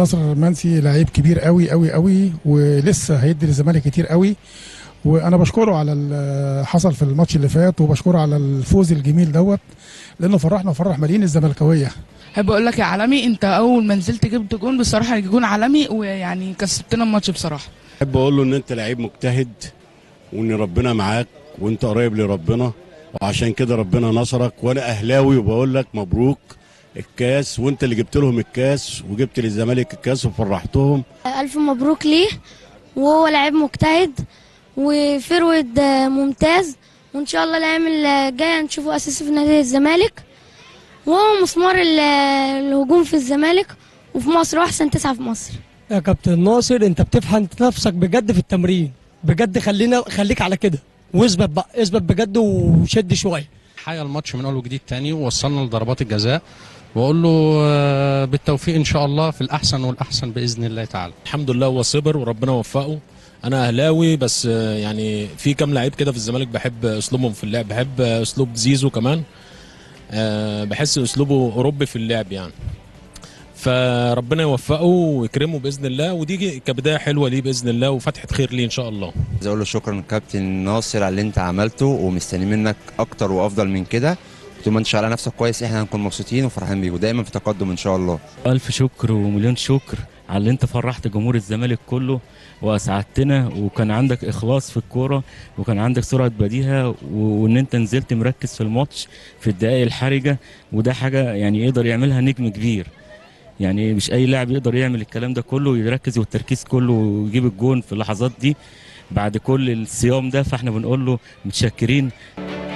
ناصر منسي لعيب كبير قوي قوي قوي ولسه هيدي للزمالك كتير قوي وانا بشكره على اللي حصل في الماتش اللي فات وبشكره على الفوز الجميل دوت لانه فرحنا وفرح ملايين الزملكاويه احب اقول لك يا عالمي انت اول ما نزلت جبت جون بصراحه جون عالمي ويعني كسبتنا الماتش بصراحه احب اقول له ان انت لعيب مجتهد وان ربنا معاك وانت قريب لربنا وعشان كده ربنا نصرك وانا اهلاوي وبقول لك مبروك الكاس وانت اللي جبت لهم الكاس وجبت للزمالك الكاس وفرحتهم ألف مبروك ليه وهو لاعب مجتهد وفرود ممتاز وإن شاء الله الأيام الجاية نشوفه أساسي في نادي الزمالك وهو مسمار ال- الهجوم في الزمالك وفي مصر وأحسن تسعة في مصر يا كابتن ناصر انت بتفحن نفسك بجد في التمرين بجد خلينا خليك على كده واثبت بقى اثبت بجد وشد شويه حيا الماتش من اول وجديد تاني ووصلنا لضربات الجزاء واقول له آه، بالتوفيق ان شاء الله في الاحسن والاحسن باذن الله تعالى الحمد لله هو صبر وربنا وفقه انا اهلاوي بس آه، يعني في كام لعيب كده في الزمالك بحب اسلوبهم في اللعب بحب اسلوب زيزو كمان آه، بحس اسلوبه اوروبي في اللعب يعني فربنا يوفقه ويكرمه باذن الله ودي كبدايه حلوه ليه باذن الله وفتحه خير ليه ان شاء الله عايز اقول له شكرا كابتن ناصر على اللي انت عملته ومستني منك اكتر وافضل من كده طول ما انت شغال على نفسك كويس احنا هنكون مبسوطين وفرحانين بيك ودايما في تقدم ان شاء الله ألف شكر ومليون شكر على اللي أنت فرحت جمهور الزمالك كله وأسعدتنا وكان عندك إخلاص في الكورة وكان عندك سرعة بديهة و- وإن أنت نزلت مركز في الماتش في الدقائق الحرجة وده حاجة يعني يقدر يعملها نجم كبير يعني مش أي لاعب يقدر يعمل الكلام ده كله ويركز والتركيز كله ويجيب الجون في اللحظات دي بعد كل الصيام ده فاحنا بنقول له متشكرين